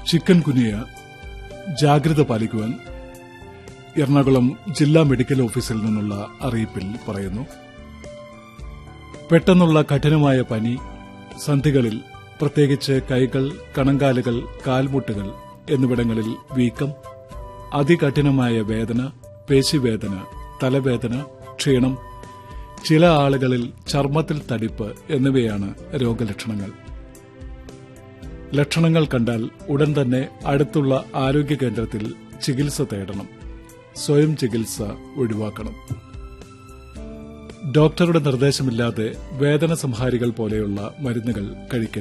chicken കുനിയ ജാഗ്രത പാലിക്കുവാൻ എറണാകുളം ജില്ലാ medical ഓഫീസിൽ നിന്നുള്ള അറിയിപ്പിൽ പറയുന്നു പെട്ടെന്നുള്ള കഠിനമായ പനി സന്ധികളിൽ പ്രത്യേകിച്ച് കൈകൾ കണങ്കാലുകൾ കാൽമുട്ടുകൾ എന്നിവിടങ്ങളിൽ വീക്കം അതികഠിനമായ വേദന പേശിവേദന തലവേദന ക്ഷീണം ചില ആളുകളിൽ ചർമ്മത്തിൽ തടിപ്പ് എന്നിവയാണ് രോഗലക്ഷണങ്ങൾ ലക്ഷണങ്ങൾ കണ്ടാൽ ഉടൻ തന്നെ അടുത്തുള്ള ആരോഗ്യ കേന്ദ്രത്തിൽ ചികിത്സ തേടണം സ്വയം ചികിത്സ ഒഴിവാക്കണം ഡോക്ടറുടെ നിർദ്ദേശമില്ലാതെ വേദന സംഹാരികൾ പോലെയുള്ള മരുന്നുകൾ കഴിക്കരുത്